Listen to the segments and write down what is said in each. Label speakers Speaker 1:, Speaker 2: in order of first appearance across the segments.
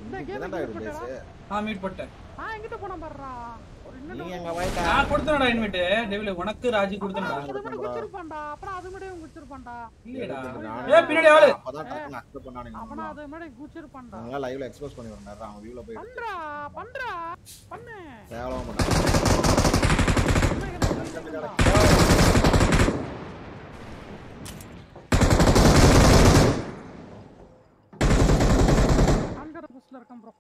Speaker 1: இந்த கேம்
Speaker 2: என்னடா இருக்கு பேசு
Speaker 3: ஆ மீட் போட்டேன்
Speaker 1: ஆ எங்கிட்ட போனா பாருடா ஒரு
Speaker 2: நீ
Speaker 1: இன்னும்
Speaker 2: எங்க போயிட்ட
Speaker 3: நான் கொடுத்தேன்டா இன்வைட் டெவில உனக்கு ராஜி கொடுத்தேன்டா
Speaker 1: அது மட்டும் குச்சிருப்பான்டா அப்புறம் அது மட்டும் குச்சிருப்பான்டா
Speaker 3: இல்லையடா
Speaker 2: நானே-
Speaker 3: ஏ பின்னாடி ஆளு
Speaker 2: அப்பதான் டக்குனு accept பண்ணானுங்க
Speaker 1: அவனா அது மட்டும் குச்சிருப்பான்டா
Speaker 2: நாங்க லைவ்ல எக்ஸ்போஸ் பண்ணி வரணும் அவன் வியூல போய்
Speaker 1: பண்றா பண்றா பண்ணு
Speaker 2: தேவலாம பண்ணாங்க
Speaker 1: என்ன கிட்ட சொல்லிட்டு ஆல்கர புஷ்ல இருக்கேன் ப்ரோ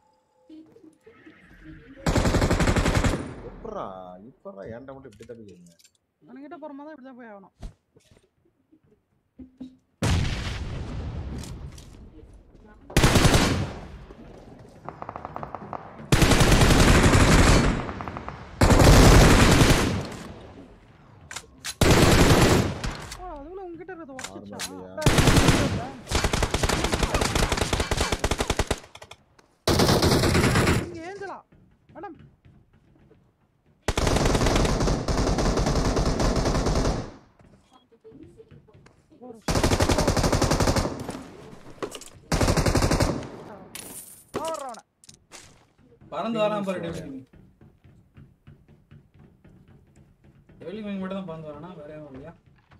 Speaker 2: எப்படா இப்படா ஏன்டா மட்டும் இப்படி தப்பிக்கிறீங்க
Speaker 1: என்கிட்ட போற மாதிரி இப்படிதான் போய் ஆகணும் ஓ, அதுக்குள்ள உங்ககிட்ட இருக்கிறது உடச்சிச்சா?
Speaker 2: நார்மலியா
Speaker 1: இங்க ஏஞ்சலா மேடம் ஒரு ஓடுறவன
Speaker 3: பறந்து வரான் பாரு டெவிலி டெவிலி மீன் மட்டும் தான் பறந்து வரானா வேற எதுவும் இல்லையா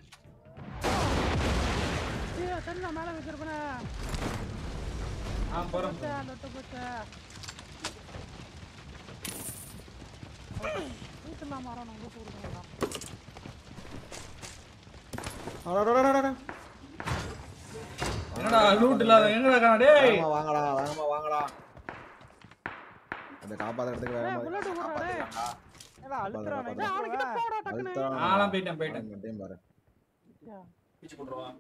Speaker 1: ஏய், சரி நான் மேல வச்சிருப்பேனே
Speaker 3: ஆ போறேன்
Speaker 1: போச்சே லொட்டு போச்சே வீட்டுலாம் மரம் நம்ம கொடுக்கலாம்
Speaker 2: அடடடடடட.
Speaker 3: என்னடா லூட் இல்லாத எங்கடா காணா டேய்
Speaker 2: வேகமா வாங்கடா வேகமா வாங்கடா அந்த காப்பாத்துறதுக்கு
Speaker 1: ஏய்,
Speaker 2: வேகமா
Speaker 1: bullet விடுறா, டேய்.
Speaker 2: காப்பாத்திடலாம்டா.
Speaker 4: ஏடா அழுத்துறானே
Speaker 2: பாரு,
Speaker 1: ஏய், அவனுக்கிட்ட போடா டக்குன்னு
Speaker 2: அழுத்தம்.
Speaker 3: நான்லாம் போயிட்டேன் போயிட்டேன்
Speaker 2: அவன் மட்டும் பாரு
Speaker 3: பிச்சு போட்டுருவான்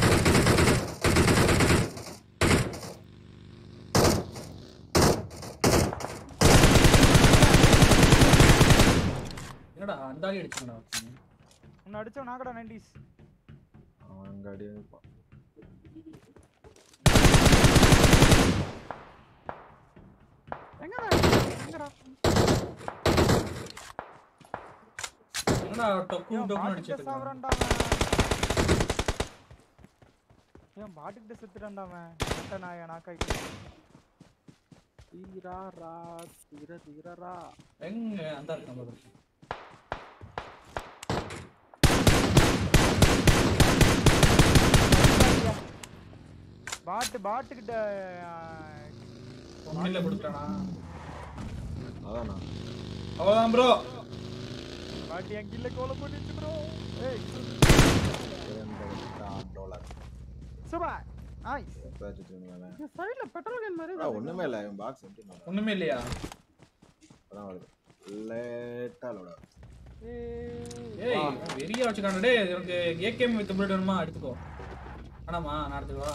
Speaker 3: என்னடா அந்த ஆளி அடிச்சுங்கடா
Speaker 4: உன்னை அடிச்சவன் நாக்கடா நைன்டிஸ்
Speaker 2: அவன் அங்க அடி வைப்பான்.
Speaker 1: எங்கடா எங்கடா
Speaker 3: என்னடா டொக்கு டொக்கு அடிச்சிட்டு இருக்கான்
Speaker 4: சாவறான்டா அவன் ஏன் பாட்டுக்கிட்ட செத்துட்டான்டா அவன் கட்ட நாய நாக்காய்க்கு தீராரா தீர தீரரா
Speaker 3: எங்க அந்த இருக்கான் பாரு
Speaker 4: பாட்டு பாட்டுக்கிட்ட
Speaker 3: உண்மையில கொடுத்துட்டானா
Speaker 2: அதானா
Speaker 3: அவ்வளவுதான் ப்ரோ
Speaker 4: பாட்டி என் கில்ல கோல போட்டு ப்ரோ ஏய்
Speaker 2: டாலர்
Speaker 4: சுபா நைஸ்
Speaker 2: எப்பயாச்சும் தூங்குவானே.
Speaker 1: இந்த சைடுல பெட்ரோல் கேன் மாதிரி
Speaker 2: ஆ,
Speaker 1: இருக்கு.
Speaker 2: ஒண்ணுமே இல்ல இவன் பாக்ஸ் எப்படி
Speaker 3: ஒண்ணுமே இல்லையா
Speaker 2: அதான் வருது லேட்டா லோட
Speaker 3: ஏய் வெறியா வச்சுக்கான டேய் எனக்கு ஏகேஎம் வித் புல்லட் வேணுமா எடுத்துக்கோ வேணாமா நான் எடுத்துக்கவா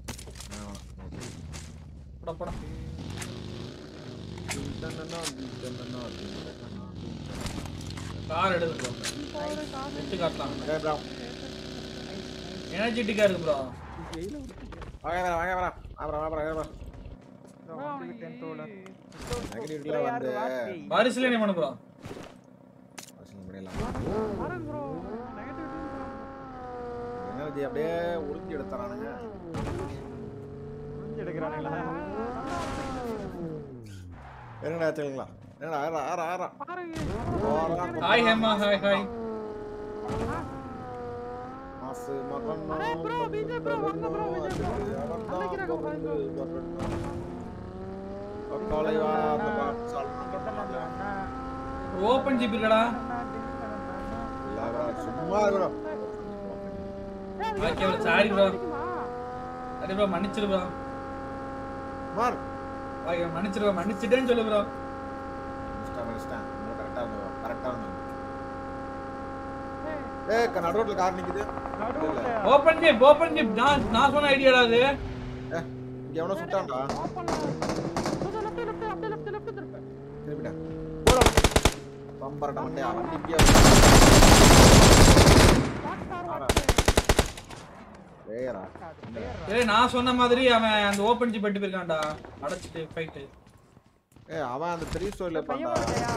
Speaker 3: போடா போடா கார் எடுத்து ப்ரோ எடுத்து காட்டலாம் எனர்ஜெட்டிக்கா இருக்கு ப்ரோ
Speaker 2: வாங்க வரேன் வாங்க வரேன் அப்புறம் அப்புறம் அப்புறம்
Speaker 4: அவனுக்கு டென்த் ஓல
Speaker 2: நெகட்டிவ்ல வந்து
Speaker 3: வாரிசுல என்ன பண்ண ப்ரோ
Speaker 2: வசனம் பண்ணிடலாம்
Speaker 1: பாருங்க ப்ரோ நெகட்டிவிட்டி
Speaker 2: எனர்ஜி அப்படியே உறிஞ்சி எடுத்துறானுங்க
Speaker 4: எடுக்கிறானுங்களா
Speaker 2: என்னடா தெரியுங்களா என்னடா ஆறா ஆறா ஆறா
Speaker 1: பாருங்க
Speaker 3: ஹாய் ஹேமா ஹாய் ஹாய்
Speaker 2: மாசு மகன்
Speaker 1: அரே bro, விஜய் bro, வாங்க bro, விஜய் bro. அன்னைக்கு
Speaker 2: காலை வா அந்த பாக்ஸ்
Speaker 3: ஓப்பன் ஜிபி இல்லடா
Speaker 2: சும்மா இருக்கணும்
Speaker 3: ஓகே ப்ரோ சாரி ப்ரோ அதே ப்ரோ மன்னிச்சிரு ப்ரோ
Speaker 2: மார்
Speaker 3: ஓகே மன்னிச்சிரு bro. மன்னிச்சிட்டேன்னு சொல்லு ப்ரோ
Speaker 2: மிஸ்டர் மிஸ்டர் உங்களுக்கு கரெக்டா இருந்தோம் கரெக்டா இருந்தோம் ஏய் க- நடு ரோட்ல கார் நிக்குது இல்ல
Speaker 3: ஓப்பன் ஜிப் ஓப்பன் ஜிப் நான் நான் சொன்ன ஐடியாடா அது
Speaker 2: இங்க எவனோ சுட்டான்டா திருப்பிட்டேன் போடா பம்பரட்ட மண்டையா வண்டி இங்கே வேறா
Speaker 3: ஏய் நான் சொன்ன மாதிரி அவன் அந்த ஓப்பன் ஜிப் எட்டு போயிருக்கான்டா அடைச்சிட்டு ஃபைட்டு
Speaker 2: ஏய் அவன் அந்த த்ரீ ஸ்டோரில பண்ணா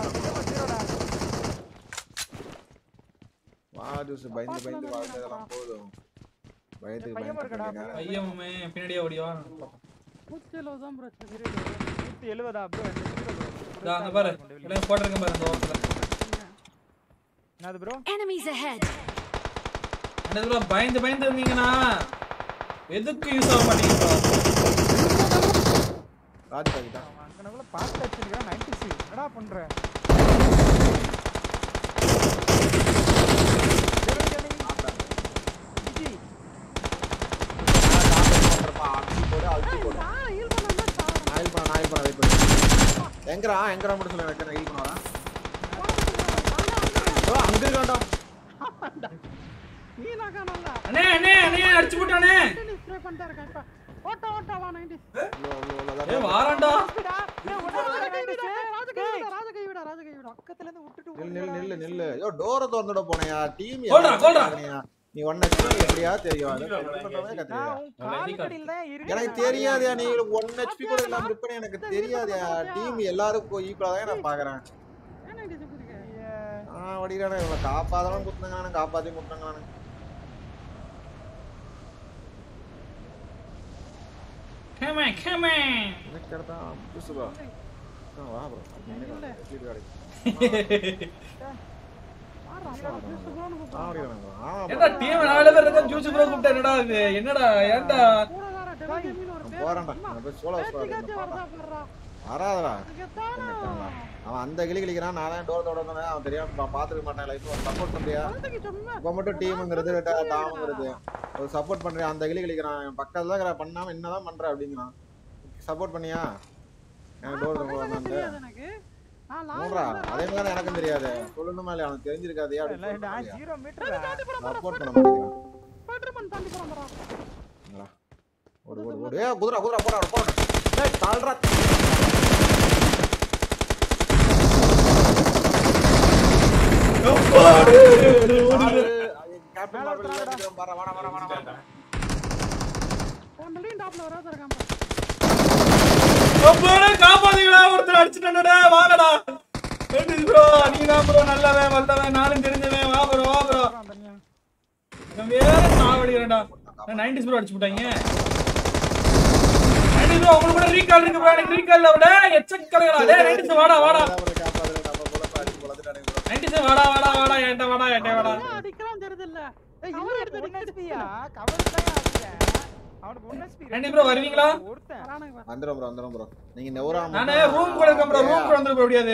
Speaker 2: வா ஜூஸ் பயந்து பயந்து வாழ்ந்ததெல்லாம் போதும் பயத்துக்கு பயந்து
Speaker 3: ஐயமே பின்னாடியே ஓடிவா
Speaker 1: நூத்தி எழுபது தான் ப்ரோ
Speaker 4: நூத்தி எழுபதா ப்ரோ
Speaker 3: இதோ அங்க பாரு இடம் போட்டிருக்கேன் பாரு அந்த ஓரத்துல
Speaker 4: என்னது ப்ரோ
Speaker 5: Enemies ahead!
Speaker 3: அந்த இதுல பயந்து பயந்து இருந்தீங்கன்னா எதுக்கு யூஸ் ஆக மாட்டீங்க bro?
Speaker 2: ராஜ் பாக்கிட்டா
Speaker 4: அவன் அங்கனக்குள்ள பார்த்து வச்சிருக்கான் நைன்டி சி என்னடா பண்ற விஜி,
Speaker 2: போடு அழுத்தி போடு
Speaker 1: நான் ஹீல் பண்ணா சாவறேன்
Speaker 2: நாயில் பண்ண நாயில் பண்ண வெயிட் பண்ணு எங்கடா எங்கடா மட்டும் சொல்ல வைக்கிறேன் ஹீல் பண்ண வரேன் ஓ அங்க இருக்கான்டா
Speaker 1: நீ நான் காணல
Speaker 3: அண்ணே அண்ணே அண்ணே அடிச்சு போட்டானே
Speaker 1: ஸ்ப்ரே பண்ணிட்டே இருக்கேன் இப்ப ஓட்ட ஓட்ட வா 90
Speaker 2: இவ்வளோ இவ்வளோ
Speaker 3: ஏ வாரான்டா
Speaker 4: டா, டேய், உன்னை
Speaker 1: ராஜ
Speaker 4: விட
Speaker 1: கை
Speaker 4: 90
Speaker 1: விட
Speaker 4: சி.
Speaker 1: ராஜ கை விட ராஜ கை விட ராஜ கை விட
Speaker 4: பக்கத்துல இருந்து விட்டுட்டு
Speaker 2: நில்லு நில்லு
Speaker 4: ஓடுறா,
Speaker 2: நில்லு
Speaker 4: 90
Speaker 2: நில்லு யோ டோரை திறந்துட போனையா டீம்
Speaker 3: கொல்றா, கொல்றா.
Speaker 2: நீ ஒன்ன எப்படியா தெரியும் அது cut பண்றவனே
Speaker 4: நான்
Speaker 2: கத்துக்கிறியா?
Speaker 4: உன் காலுக்கடியில தான் இருக்கேன்.
Speaker 2: எனக்கு தெரியாதயா நீ ஒன் ஹெச்பி கூட இல்லாம இருப்பேன்னு எனக்கு தெரியாதயா டீம் எல்லாருக்கும் ஈக்குவலா தான் நான் பாக்குறேன்
Speaker 1: ஏன் 90 சுத்திருக்க
Speaker 4: ஐயே,
Speaker 2: ஆ வடிக்கிறானே இவனை காப்பாதவன் குத்துனாங்க காப்பாத்தி குத்துனாங்க
Speaker 3: Come on, come on.
Speaker 2: எனக்கு இடத்தா புதுசு bro. ஆ, வா ப்ரோ
Speaker 1: வாடா ஜூஸ் ப்ரோன்னு
Speaker 3: ஏன்டா டீம் நாலு பேர் இருக்கா ஜூஸ் ப்ரோ கூப்பிட்டா என்னடா இது என்னடா ஏன்டா
Speaker 1: கூட வேற டெவல் கேமிங் ஒரு பேர்
Speaker 2: போறேன்டா நான் போய் சோலோ
Speaker 1: பேத்திக்காச்சும் வரதா போடுறா
Speaker 2: வராதடா
Speaker 1: அதுக்கு தானா
Speaker 2: அவன் அந்த கிளி கிளிக்கிறான் நான் தான் டோர் தோட வந்தேன் அவன் தெரியாம பா- பாத்துக்க மாட்டேன் லைஃப் சப்போர்ட் பண்றியா
Speaker 1: அதுக்கு சும்மா
Speaker 2: இப்ப மட்டும் டீமுங்கிறது டாமுங்கிறது ஒரு சப்போர்ட் பண்றியா அந்த கிளி கிளிக்கிறான் என் பக்கத்துல இருக்கிற பண்ணாம என்னதான் பண்ற அப்படிங்கிறான் சப்போர்ட் பண்ணியா எனக்கு டோர் தோட
Speaker 1: பண்ணவே
Speaker 2: வந்தாங்க
Speaker 1: தெரியாது எனக்கு நான்
Speaker 2: மூன்றா
Speaker 1: லாஸ்ட்
Speaker 2: அதே மாதிரி தான் எனக்கும் தெரியாது சொல்லணுமா இல்லையா அவனுக்கு தெரிஞ்சிருக்காதே
Speaker 4: எல்லாம் நான்
Speaker 2: அப்படி
Speaker 4: ஜீரோ மீட்டர்
Speaker 2: சப்போர்ட் பண்ண மாட்டேங்கிறான்
Speaker 1: ஸ்பைடர்மேன் தாண்டி போறான்
Speaker 2: என்னடா? ஓடு ஓடு ஓடு ஏ குதிரை குதிரை போடா போடா டேய் தாழ்றா கேப்டன் மார்வல் ஏத்திக்கிறோம் பாரா வாடா வாடா வாடா வாடா
Speaker 1: உன் பில்டிங் டாப்ல வராத இருக்கான்
Speaker 3: அப்பாடா காப்பாத்தீங்களா ஒருத்தர் அடிச்சுட்டானடா வாங்கடா ஏடி ப்ரோ நீ தான் ப்ரோ நல்லவன் வல்லவன் நானும் தெரிஞ்சவன் வா ப்ரோ வா ப்ரோ
Speaker 4: தனியா
Speaker 3: இவன் வேற சாவடிக்கிறேன்டா 90s ப்ரோ அடிச்சு போட்டாங்க 90s ப்ரோ உங்களுக்கு கூட ரீகால் இருக்கு ப்ரோ எனக்கு ரீகால் விட எச்சக்கலடா டேய் 90s வாடா வாடா
Speaker 2: காப்பாத்துறேன் நம்ம போல பாடி போலத்துட்டானே
Speaker 3: 90s வாடா வாடா வாடா என்கிட்ட வாடா என்கிட்ட வாடா
Speaker 1: ஏன் அடிக்கிறான் தெரியுது இல்ல
Speaker 4: ஏய்,
Speaker 1: கவர்
Speaker 4: இவனுக்கு
Speaker 1: எடுத்து
Speaker 4: ஒண்ணு
Speaker 1: அடிக்கிறது.
Speaker 4: HP யா? கவர் தான் அடிச்சேன். அவனுக்கு ஒண்ணு HP
Speaker 3: ரெண்டு
Speaker 4: ரெண்டு
Speaker 3: bro வருவீங்களா?
Speaker 4: ஒருத்தன்.
Speaker 1: வரானுங்க பாரு.
Speaker 2: வந்துரும் ப்ரோ வந்துரும் ப்ரோ நீங்க நெவரா
Speaker 3: நானே ரூம் கூட இருக்கேன் ப்ரோ ரூம் கூட வந்து ப்ரோ முடியாது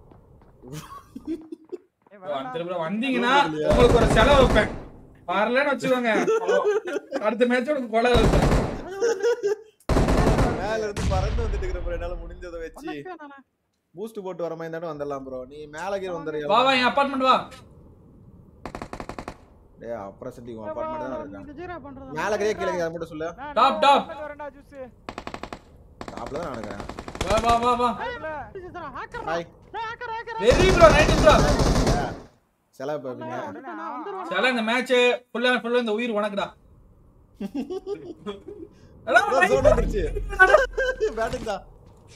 Speaker 4: ஏய், வரடா.
Speaker 3: வந்து ப்ரோ வந்தீங்கன்னா உங்களுக்கு ஒரு செலவு வைப்பேன் வரலன்னு வச்சுக்கோங்க அடுத்த மேட்சோட கொலை வைப்பேன்
Speaker 2: மேல இருந்து பறந்து வந்துட்டு இருக்கிற ப்ரோ என்னால முடிஞ்சதை வச்சு
Speaker 1: உனக்கு நானே.
Speaker 2: பூஸ்ட் போட்டு வர மாதிரி தானே வந்துடலாம் ப்ரோ நீ மேல கீழ
Speaker 3: வா
Speaker 2: வந்துடுறியா
Speaker 3: வா என் அபார்ட்மெண்ட் வா
Speaker 2: டேய் அப்புறம் சட்டி உன் அப்பார்ட்மெண்ட் தான் இருக்கான்
Speaker 1: இது ஜீரோ பண்றது
Speaker 2: மேல கீழ கீழ அதை மட்டும் சொல்லு
Speaker 4: நான்
Speaker 3: Top,
Speaker 4: நான்
Speaker 3: top.
Speaker 4: உள்ள வரேன்டா, juice.
Speaker 2: டாப்ல தான் நடக்கிறேன்
Speaker 3: வா வா வா வா
Speaker 4: அதுல
Speaker 1: hacker
Speaker 2: hi
Speaker 1: hacker hacker
Speaker 3: very bro ninety bro
Speaker 2: செலவு பாப்பீங்க
Speaker 1: நான் வந்துருவேன்
Speaker 3: சில இந்த மேட்ச் ஃபுல்லா ஃபுல்லா இந்த உயிர் உனக்குடா அடா,
Speaker 2: ப்ரோ ஜோன் வந்துருச்சு பேட்டிங் தான்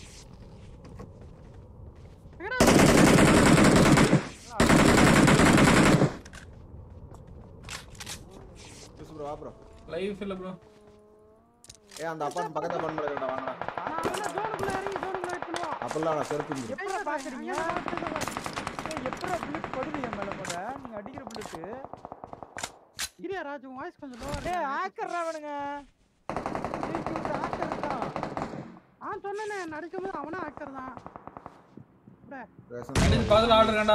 Speaker 2: ப்ரோ வா ப்ரோ
Speaker 3: லைஃப் இல்ல ப்ரோ
Speaker 2: ஏ அந்த அப்பார்ட்மெண்ட் பக்கத்துல பண்ண முடியலடா வாங்கடா
Speaker 1: நான் உள்ள ஜோனுக்குள்ள இறங்கி ஜோனுக்குள்ள வெயிட் பண்ணுவா
Speaker 2: அப்பெல்லாம் நான் செருப்பு இங்க.
Speaker 4: எப்படிடா பாக்குறீங்க? ஏய், எப்படிடா bullet படுது என் மேல முத? நீங்க அடிக்கிற bullet.
Speaker 1: இரியா ராஜ் உன் வாய்ஸ் கொஞ்சம் லோவா
Speaker 4: டேய், hacker டா அவனுங்க. டேய், இவனுக்கு hacker இருக்கான்.
Speaker 1: ஆ சொன்னேனே நடிக்கும்போது அவனா ஹேக்கர் தான் அப்படியே
Speaker 2: பேசுங்க.
Speaker 3: பதில் ஆர்டர் கண்டா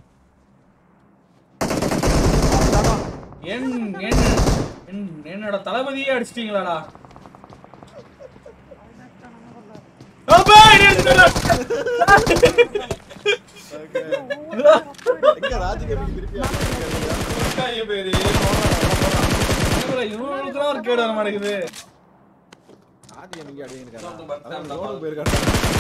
Speaker 3: என் என் என்- என்னோட தளபதியே அடிச்சிட்டீங்களாடா அப்பா, இடி அடிச்சிட்டாரா?
Speaker 2: எங்க ராஜகிரிக்கு திருப்பி ஆரம்பிக்கிறீங்க?
Speaker 3: ஐயோ, பேரு. இவனுக்கு இவனுக்குலாம் ஒரு கேடு வர மாட்டேங்குது
Speaker 2: ராஜகிரி எங்க அடிங்க இருக்காரா? அதான் ரோடுக்கு போயிருக்காரு.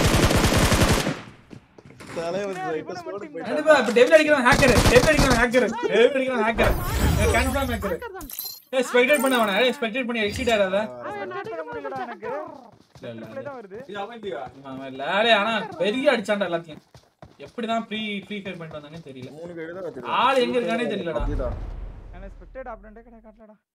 Speaker 2: தலைவர்
Speaker 4: என்ன,
Speaker 2: இப்ப
Speaker 4: இவனை
Speaker 2: ரோடுக்கு
Speaker 4: மட்டும்
Speaker 2: போயிட்டாரு.
Speaker 3: கண்டிப்பா இப்ப டெவில் அடிக்கிறவன் ஹேக்கர் டெவில் அடிக்கிறவன் ஹேக்கர் டெவில் அடிக்கிறவன் ஹேக்கர் கன்ஃபார்ம் ஹேக்கர்
Speaker 1: ஹேக்கர் தான்
Speaker 3: ஏய் ஸ்பெக்டேட் பண்ண அவன ஏய் ஸ்பெக்டேட் பண்ணி எக்ஸிட் ஆகாத
Speaker 1: அவன்
Speaker 4: Control பண்ண முடியலடா எனக்கு.
Speaker 3: இல்ல இல்ல
Speaker 4: உள்ளே தான் வருது.
Speaker 3: அவன் இல்ல டேய், ஆனா பெரிய அடிச்சான்டா எல்லாத்தையும் எப்படிதான் ஃப்ரீ ஃப்ரீ ஃபயர் பண்ணிட்டு வந்தாங்கன்னு தெரியல
Speaker 2: மூணு பேர் தான் வச்சிருக்காரு.
Speaker 3: ஆள் எங்க இருக்கானே தெரியலடா
Speaker 2: அப்படிதான்.
Speaker 4: எனக்கு spectate opponent ஏ கிடையாது, காட்டலடா.